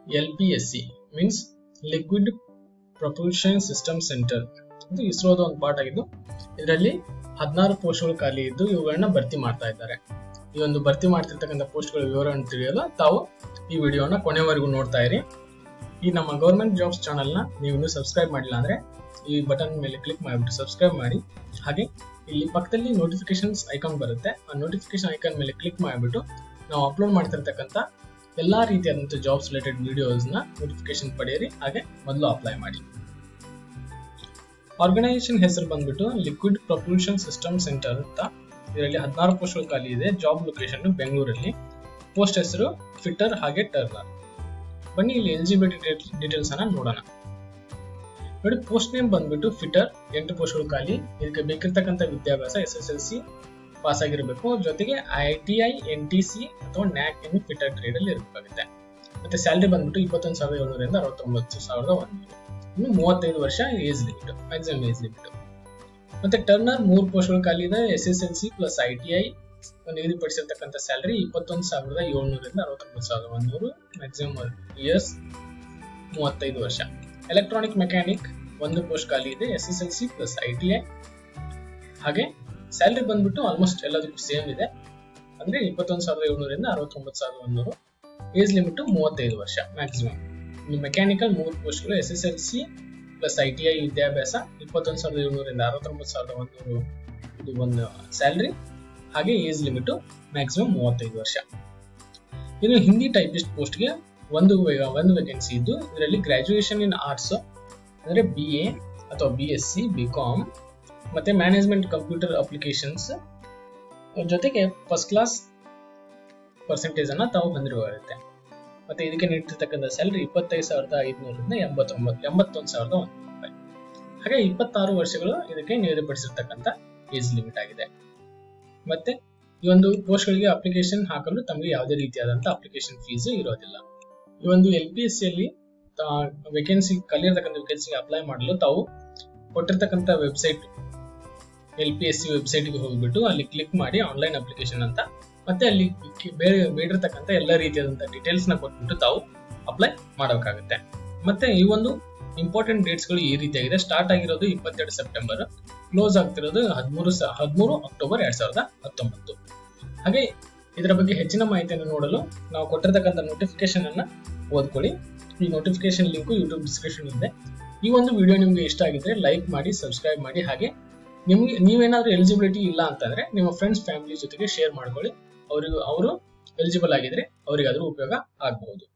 L P S C means liquid propulsion system centre ಇದು ಇಸ್ರೋದ ಒಂದು ಪಾರ್ಟ್ ಆಗಿದ್ದು ಇದರಲ್ಲಿ ಹದಿನಾರು ಪೋಸ್ಟ್ಗಳು ಖಾಲಿ ಇದ್ದು ಇವುಗಳನ್ನ ಭರ್ತಿ ಮಾಡ್ತಾ ಇದ್ದಾರೆ ಈ ಒಂದು ಭರ್ತಿ ಮಾಡ್ತಿರ್ತಕ್ಕಂಥ ಪೋಸ್ಟ್ಗಳ ವಿವರವನ್ನು ತಿಳಿಯಲು ತಾವು ಈ ವಿಡಿಯೋನ ಕೊನೆವರೆಗೂ ನೋಡ್ತಾ ಇರಿ ಈ ನಮ್ಮ ಗೌರ್ಮೆಂಟ್ ಜಾಬ್ಸ್ ಚಾನಲ್ನ ನೀವು ಇನ್ನೂ ಸಬ್ಸ್ಕ್ರೈಬ್ ಮಾಡಿಲ್ಲ ಅಂದ್ರೆ ಈ ಬಟನ್ ಮೇಲೆ ಕ್ಲಿಕ್ ಮಾಡಿಬಿಟ್ಟು ಸಬ್ಸ್ಕ್ರೈಬ್ ಮಾಡಿ ಹಾಗೆ ಇಲ್ಲಿ ಪಕ್ಕದಲ್ಲಿ ನೋಟಿಫಿಕೇಶನ್ಸ್ ಐಕಾನ್ ಬರುತ್ತೆ ಆ ನೋಟಿಫಿಕೇಶನ್ ಐಕಾನ್ ಮೇಲೆ ಕ್ಲಿಕ್ ಮಾಡಿಬಿಟ್ಟು ನಾವು ಅಪ್ಲೋಡ್ ಮಾಡ್ತಿರ್ತಕ್ಕಂಥ ಎಲ್ಲಾ ರೀತಿಯಾದಂಥ ಜಾಬ್ಸ್ ರಿಲೇಟೆಡ್ ವಿಡಿಯೋಸ್ನ ನೋಟಿಫಿಕೇಶನ್ ಪಡೆಯಿರಿ ಹಾಗೆ ಮೊದಲು ಅಪ್ಲೈ ಮಾಡಿ ಆರ್ಗನೈಸೇಷನ್ ಹೆಸರು ಬಂದ್ಬಿಟ್ಟು ಲಿಕ್ವಿಡ್ ಪ್ರೊಪಲ್ಷನ್ ಸಿಸ್ಟಮ್ ಸೆಂಟರ್ ಅಂತ ಇದರಲ್ಲಿ ಹದಿನಾರು ಪೋಸ್ಟ್ಗಳು ಖಾಲಿ ಇದೆ ಜಾಬ್ ಲೊಕೇಶನ್ ಬೆಂಗಳೂರಲ್ಲಿ ಪೋಸ್ಟ್ ಹೆಸರು ಫಿಟ್ಟರ್ ಹಾಗೆ ಟರ್ನರ್ ಬನ್ನಿ ಇಲ್ಲಿ ಎಲಿಜಿಬಿಲಿಟಿ ಡೀಟೇಲ್ಸ್ ಅನ್ನ ನೋಡೋಣ ನೋಡಿ ಪೋಸ್ಟ್ ನೇಮ್ ಬಂದ್ಬಿಟ್ಟು ಫಿಟರ್ ಎಂಟು ಪೋಸ್ಟ್ಗಳು ಖಾಲಿ ಇದಕ್ಕೆ ಬೇಕಿರ್ತಕ್ಕಂಥ ವಿದ್ಯಾಭ್ಯಾಸ S S L C pass ಆಗಿರಬೇಕು ಜೊತೆಗೆ I T I N T C ಅಥವಾ ನ್ಯಾಕ್ ಇನ್ ಫಿಟರ್ ಟ್ರೇಡ್ ಅಲ್ಲಿ ಇರಬೇಕಾಗುತ್ತೆ ಮತ್ತೆ ಸ್ಯಾಲರಿ ಬಂದ್ಬಿಟ್ಟು ಇಪ್ಪತ್ತೊಂದು ಸಾವಿರದ ಏಳ್ನೂರಿಂದ ಅರವತ್ತೊಂಬತ್ತು ಸಾವಿರದ ಒಂದು ಇನ್ನು ಮೂವತ್ತೈದು ವರ್ಷ age limit maximum age limit ಮತ್ತೆ ಟರ್ನರ್ ಮೂರು ಪೋಸ್ಟ್ಗಳು ಖಾಲಿ ಇದೆ S S L C plus I T I ನಿಗದಿಪಡಿಸಿರ್ತಕ್ಕಂಥ ಸ್ಯಾಲರಿ ಇಪ್ಪತ್ತೊಂದು ಸಾವಿರದ ಏಳ್ನೂರಿಂದ ಅರವತ್ತೊಂಬತ್ತು ಸಾವಿರದ ಒಂದೂರು ಮ್ಯಾಕ್ಸಿಮಮ್ ಇಯರ್ಸ್ ಮೂವತ್ತೈದು ವರ್ಷ ಎಲೆಕ್ಟ್ರಾನಿಕ್ ಮೆಕ್ಯಾನಿಕ್ ಒಂದು ಪೋಸ್ಟ್ ಖಾಲಿ ಇದೆ S S L C plus I T I ಹಾಗೆ ಸ್ಯಾಲರಿ ಬಂದ್ಬಿಟ್ಟು ಆಲ್ಮೋಸ್ಟ್ ಎಲ್ಲದಕ್ಕೂ ಸೇಮ್ ಇದೆ ಅಂದ್ರೆ ಇಪ್ಪತ್ತೊಂದು ಸಾವಿರದ ಏಳ್ನೂರಿಂದ ಅರವತ್ತೊಂಬತ್ತು ಸಾವಿರದ ಒಂದೂರು ಏಜ್ ಲಿಮಿಟ್ ಮೂವತ್ತೈದು ವರ್ಷ ಮ್ಯಾಕ್ಸಿಮಮ್ ಇನ್ನು ಮೆಕ್ಯಾನಿಕಲ್ ಮೂರು ಪೋಸ್ಟ್ಗಳು S S L C plus I T I ವಿದ್ಯಾಭ್ಯಾಸ ಇಪ್ಪತ್ತೊಂದು ಸಾವಿರದ ಏಳ್ನೂರಿಂದ ಅರವತ್ತೊಂಬತ್ತು ಸಾವಿರದ ಒಂದೂರು ಇದು ಒಂದು ಸ್ಯಾಲರಿ ಹಾಗೆ ಏಜ್ ಲಿಮಿಟ್ ಮ್ಯಾಕ್ಸಿಮಮ್ ಮೂವತ್ತೈದು ವರ್ಷ ಇನ್ನು ಹಿಂದಿ ಟೈಪಿಸ್ಟ್ ಪೋಸ್ಟ್ಗೆ ಒಂದು ಒಂದು ವೇಕೆನ್ಸಿ ಇದ್ದು ಇದರಲ್ಲಿ ಗ್ರಾಜುಯೇಷನ್ ಇನ್ ಆರ್ಟ್ಸ್ ಅಂದ್ರೆ ಬಿ ಎ ಅಥವಾ B S C B com ಮತ್ತೆ ಮ್ಯಾನೇಜ್ಮೆಂಟ್ ಕಂಪ್ಯೂಟರ್ ಅಪ್ಲಿಕೇಶನ್ಸ್ ಜೊತೆಗೆ ಫಸ್ಟ್ ಕ್ಲಾಸ್ ಪರ್ಸೆಂಟೇಜ್ ಅನ್ನ ತಾವು ಹೊಂದಿರುವಾಗಿರುತ್ತೆ ಮತ್ತೆ ಇದಕ್ಕೆ ನೀಡ್ತಿರ್ತಕ್ಕಂಥ ಸ್ಯಾಲರಿ ಇಪ್ಪತ್ತೈದು ಸಾವಿರದ ಐದುನೂರಿಂದ ಎಂಬತ್ತೊಂಬತ್ತು ಎಂಬತ್ತೊಂದು ಸಾವಿರದ ಒಂದು ರೂಪಾಯಿ ಹಾಗೆ ಇಪ್ಪತ್ತಾರು ವರ್ಷಗಳು ಇದಕ್ಕೆ ನಿಗದಿಪಡಿಸಿರ್ತಕ್ಕಂಥ ಏಜ್ ಲಿಮಿಟ್ ಆಗಿದೆ ಮತ್ತೆ ಈ ಒಂದು ಪೋಸ್ಟ್ಗಳಿಗೆ ಅಪ್ಲಿಕೇಶನ್ ಹಾಕಲು ತಮಗೆ ಯಾವುದೇ ರೀತಿಯಾದಂತಹ ಅಪ್ಲಿಕೇಶನ್ ಫೀಸ್ ಇರೋದಿಲ್ಲ ಈ ಒಂದು ಎಲ್ ಪಿ ಎಸ್ ಸಿಯಲ್ಲಿ ವೇಕೆನ್ಸಿ ಕಲಿಯಿರ್ತಕ್ಕಂಥ ವೇಕೆನ್ಸಿಗೆ ಅಪ್ಲೈ ಮಾಡಲು ತಾವು ಕೊಟ್ಟಿರ್ತಕ್ಕಂಥ website L P S C ವೆಬ್ಸೈಟ್ಗೆ ಹೋಗ್ಬಿಟ್ಟು ಅಲ್ಲಿ ಕ್ಲಿಕ್ ಮಾಡಿ ಆನ್ಲೈನ್ ಅಪ್ಲಿಕೇಶನ್ ಅಂತ ಮತ್ತೆ ಅಲ್ಲಿ ಬೇರೆ ಬೇಡಿರ್ತಕ್ಕಂಥ ಎಲ್ಲ ರೀತಿಯಾದಂತಹ ಡೀಟೇಲ್ಸ್ ನ ಕೊಟ್ಬಿಟ್ಟು ತಾವು ಅಪ್ಲೈ ಮಾಡಬೇಕಾಗುತ್ತೆ ಮತ್ತೆ ಈ ಒಂದು ಇಂಪಾರ್ಟೆಂಟ್ ಡೇಟ್ಸ್ ಗಳು ಈ ರೀತಿಯಾಗಿದೆ ಸ್ಟಾರ್ಟ್ ಆಗಿರೋದು ಇಪ್ಪತ್ತೆರಡು ಸೆಪ್ಟೆಂಬರ್ ಕ್ಲೋಸ್ ಆಗ್ತಿರೋದು ಹದಿಮೂರು ಹದಿಮೂರು ಅಕ್ಟೋಬರ್ ಎರಡ್ ಸಾವಿರದ ಹತ್ತೊಂಬತ್ತು ಹಾಗೆ ಇದರ ಬಗ್ಗೆ ಹೆಚ್ಚಿನ ಮಾಹಿತಿಯನ್ನು ನೋಡಲು ನಾವು ಕೊಟ್ಟಿರ್ತಕ್ಕಂಥ ನೋಟಿಫಿಕೇಶನ್ ಅನ್ನ ಓದ್ಕೊಳ್ಳಿ ಈ ನೋಟಿಫಿಕೇಶನ್ ಲಿಂಕ್ ಯೂಟ್ಯೂಬ್ ಡಿಸ್ಕ್ರಿಪ್ಷನ್ ಇದೆ ಈ ಒಂದು ವಿಡಿಯೋ ನಿಮ್ಗೆ ಇಷ್ಟ ಆಗಿದ್ರೆ ಲೈಕ್ ಮಾಡಿ ಸಬ್ಸ್ಕ್ರೈಬ್ ಮಾಡಿ ಹಾಗೆ ನಿಮ್ಗೆ ನೀವೇನಾದ್ರೂ ಎಲಿಜಿಬಿಲಿಟಿ ಇಲ್ಲ ಅಂತಂದ್ರೆ ನಿಮ್ಮ ಫ್ರೆಂಡ್ಸ್ ಫ್ಯಾಮಿಲಿ ಜೊತೆಗೆ ಶೇರ್ ಮಾಡ್ಕೊಳ್ಳಿ ಅವರಿಗೂ ಅವರು ಎಲಿಜಿಬಲ್ ಆಗಿದ್ರೆ ಅವರಿಗಾದ್ರೂ ಉಪಯೋಗ ಆಗಬಹುದು